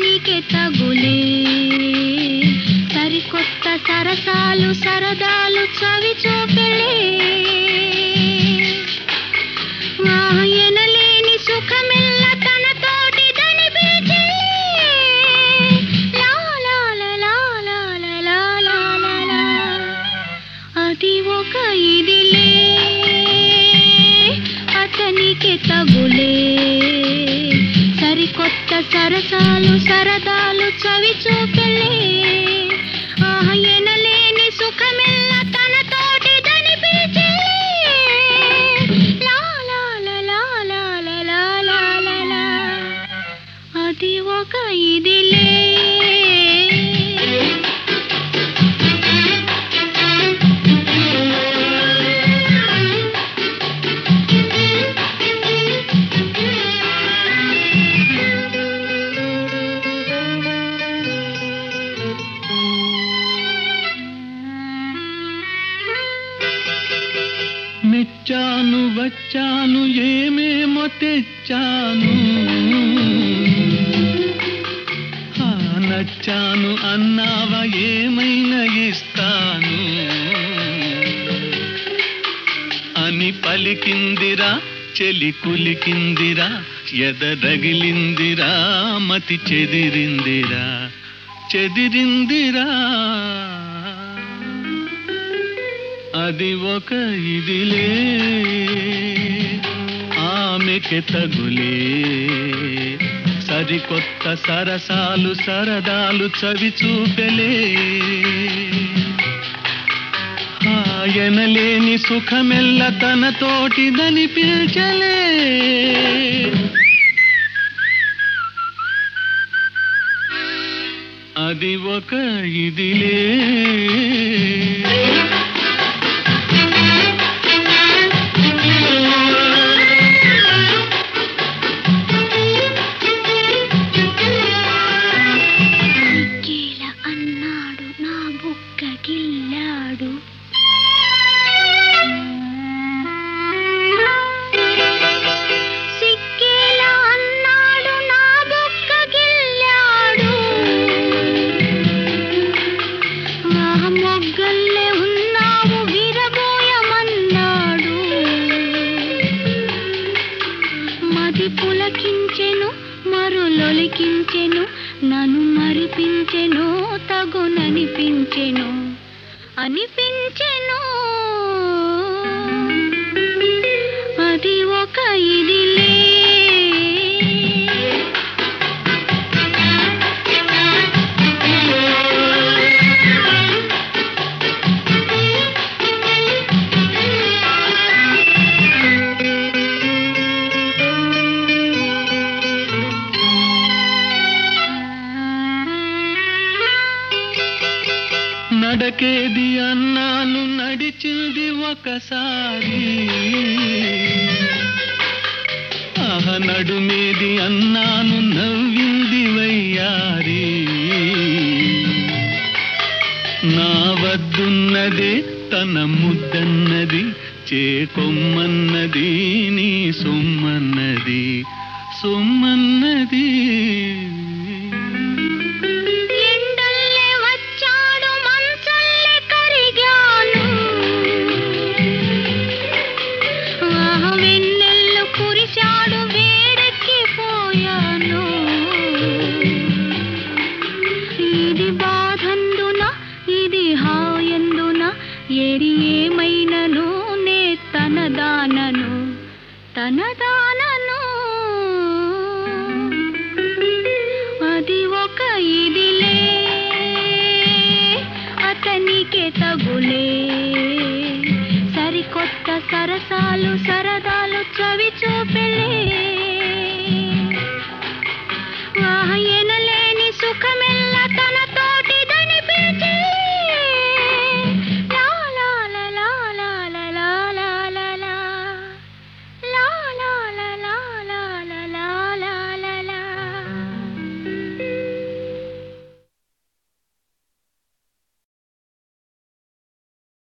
అతనికి తగులే సరికొత్త సరసాలు సరదాలు చవి చూపెళ్ళే ఎనలేని సుఖమెల్ల తన తోటి దని పిలిచే లా లా లా లా లా లా లా లా లా లా. అది ఒక ఇదిలే అతనికి తగులే సరికొత్త సరసాలు సరదాలు చవి చూపెళ్ళే ఆహ ఎనలేని సుఖమెల్ల తన తోటి దని పిలిచే లా లా లా లా లా లా లా లా లా లా. అది ఒక ఇదిలే మెచ్చాను వచ్చాను ఏమేమో తెచ్చాను ఆ, నచ్చాను అన్నావా ఏమైనా ఇస్తాను అని పలికిందిరా చెలి కులికిందిరా ఎదరగిలిందిరా మతి చెదిరిందిరా చెదిరిందిరా అది ఒక ఇదిలే ఆమెకి తగులే సరికొత్త సరసాలు సరదాలు చవి చూపెలే ఆయనలేని సుఖమెల్ల తన తోటిదని పిల్చలే అది ఒక ఇదిలే కీల అన్నాడు నా బుక్క గిల్లాడు సిక్కేలా అన్నాడు నా బుక్క గిల్లాడు ఆ మొగ్గల్లే ఉన్నావు విరబోయమన్నాడు మది పులకించెను మరులొలికించెను నన్ను మరిపించెను తగుననిపించెను అనిపించెను అది ఒక ఇదిలే నడకేది అన్నాను నడిచింది ఒకసారి ఆహ నడుమేది అన్నాను నవ్వింది వయ్యారి నా వద్దున్నది తన ముద్దన్నది చేకొమ్మన్నది నీ సొమ్మన్నది సొమ్మన్నది ఎండల్లే వచ్చాడు మంచల్లే కరిగాను ఆహ వెన్నెల్లు కురిశాడు వేడెక్కిపోయాను ఇది బాధందున ఇది హాయందున ఏది ఏమైనను నే తనదానను తనదానను అది ఒక ఇదిలే అతనికి తగులే సరికొత్త సరసాలు సర